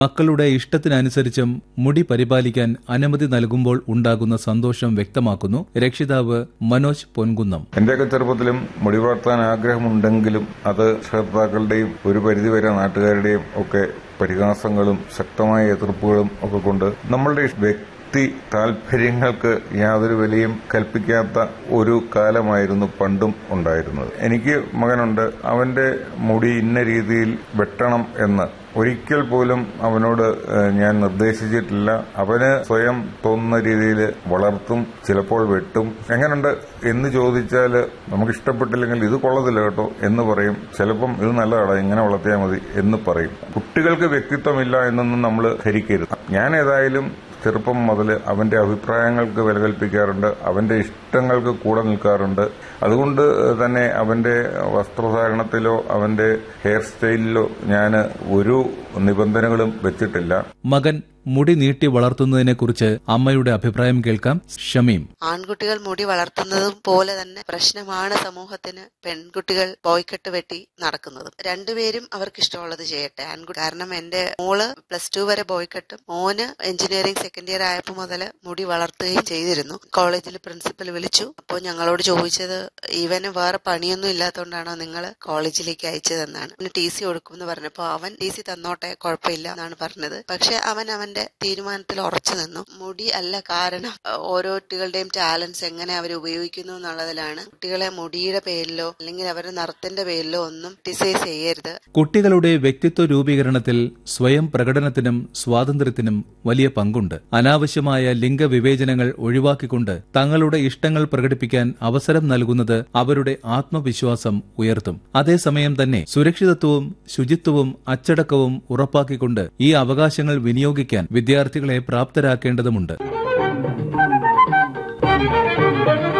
മക്കളുടെ ഇഷ്ടത്തിനനുസരിച്ചും മുടി പരിപാലിക്കാൻ അനുമതി നൽകുമ്പോൾ ഉണ്ടാകുന്ന സന്തോഷം വ്യക്തമാക്കുന്നു രക്ഷിതാവ് മനോജ് പൊൻകുന്നം എന്റെയൊക്കെ ചെറുപ്പത്തിലും മുടി വളർത്താൻ ആഗ്രഹമുണ്ടെങ്കിലും അത് ശ്രോതാക്കളുടെയും ഒരു പരിധിവരെ നാട്ടുകാരുടെയും ഒക്കെ പരിഹാസങ്ങളും ശക്തമായ എതിർപ്പുകളും ഒക്കെ കൊണ്ട് നമ്മളുടെ വ്യക്തി താല്പര്യങ്ങൾക്ക് യാതൊരു വിലയും കൽപ്പിക്കാത്ത ഒരു കാലമായിരുന്നു പണ്ടും ഉണ്ടായിരുന്നത് എനിക്ക് മകനുണ്ട് അവന്റെ മുടി ഇന്ന രീതിയിൽ വെട്ടണം എന്ന് ഒരിക്കൽ പോലും അവനോട് ഏഹ്, ഞാൻ നിർദ്ദേശിച്ചിട്ടില്ല അവന് സ്വയം തോന്നുന്ന രീതിയിൽ വളർത്തും ചിലപ്പോൾ വെട്ടും എങ്ങനുണ്ട് എന്ന് ചോദിച്ചാൽ നമുക്ക് ഇഷ്ടപ്പെട്ടില്ലെങ്കിൽ ഇത് കൊള്ളത്തില്ല കേട്ടോ എന്ന് പറയും ചിലപ്പം ഇത് നല്ലതാണ് ഇങ്ങനെ വളർത്തിയാൽ മതി എന്ന് പറയും കുട്ടികൾക്ക് വ്യക്തിത്വമില്ല എന്നൊന്നും നമ്മൾ ധരിക്കരുത് ഞാൻ ഏതായാലും ചെറുപ്പം മുതൽ അവന്റെ അഭിപ്രായങ്ങൾക്ക് വില കൽപ്പിക്കാറുണ്ട് അവന്റെ ഇഷ്ടങ്ങൾക്ക് കൂടെ നിൽക്കാറുണ്ട് അതുകൊണ്ട് തന്നെ അവന്റെ വസ്ത്രധാരണത്തിലോ അവന്റെ ഹെയർ സ്റ്റൈലിലോ ഞാൻ ഒരു നിബന്ധനകളും വെച്ചിട്ടില്ല മകൻ മുടി നീട്ടി വളർത്തുന്നതിനെക്കുറിച്ച് അമ്മയുടെ അഭിപ്രായം കേൾക്കാം ഷമീം ആൺകുട്ടികൾ മുടി വളർത്തുന്നതും പോലെ തന്നെ പ്രശ്നമാണ് സമൂഹത്തിന് പെൺകുട്ടികൾ ബോയ്ക്കെട്ട് വെട്ടി നടക്കുന്നതും രണ്ടുപേരും അവർക്ക് ഇഷ്ടമുള്ളത് ചെയ്യട്ടെ ആൺകുട്ടി കാരണം എന്റെ മോള് പ്ലസ് ടു വരെ ബോയ്ക്കെട്ടും മോന് എഞ്ചിനീയറിംഗ് സെക്കൻഡ് ഇയർ ആയപ്പോൾ മുതൽ മുടി വളർത്തുകയും ചെയ്തിരുന്നു കോളേജിൽ പ്രിൻസിപ്പൽ വിളിച്ചു അപ്പോൾ ഞങ്ങളോട് ചോദിച്ചത് ഇവന് വേറെ പണിയൊന്നും ഇല്ലാത്തതുകൊണ്ടാണോ നിങ്ങൾ കോളേജിലേക്ക് അയച്ചതെന്നാണ് അവന് ടി സി കൊടുക്കുമെന്ന് പറഞ്ഞപ്പോൾ അവൻ ടി സി തന്നോട്ടെ കുഴപ്പമില്ല എന്നാണ് പറഞ്ഞത് പക്ഷെ അവൻ അവന്റെ തീരുമാനത്തിൽ ഉറച്ചു നിന്നു മുടി അല്ല കാരണം അഹ് ഓരോ കുട്ടികളുടെയും ടാലൻസ് എങ്ങനെ അവർ ഉപയോഗിക്കുന്നു എന്നുള്ളതിലാണ് കുട്ടികളെ മുടിയുടെ പേരിലോ അല്ലെങ്കിൽ അവരുടെ നിറത്തിന്റെ പേരിലോ ഒന്നും ഡിസൈസ് ചെയ്യരുത് കുട്ടികളുടെ വ്യക്തിത്വ രൂപീകരണത്തിൽ സ്വയം പ്രകടനത്തിനും സ്വാതന്ത്ര്യത്തിനും വലിയ പങ്കുണ്ട് അനാവശ്യമായ ലിംഗവിവേചനങ്ങൾ ഒഴിവാക്കിക്കൊണ്ട് തങ്ങളുടെ ഇഷ്ടങ്ങൾ പ്രകടിപ്പിക്കാൻ അവസരം നൽകുന്നത് അവരുടെ ആത്മവിശ്വാസം ഉയർത്തും അതേസമയം തന്നെ സുരക്ഷിതത്വവും ശുചിത്വവും അച്ചടക്കവും ഉറപ്പാക്കിക്കൊണ്ട് ഈ അവകാശങ്ങൾ വിനിയോഗിക്കാൻ വിദ്യാർത്ഥികളെ പ്രാപ്തരാക്കേണ്ടതുണ്ട്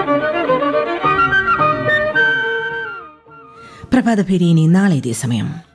പ്രഭാതഭേരി ഇനി നാളെ ഇതേ സമയം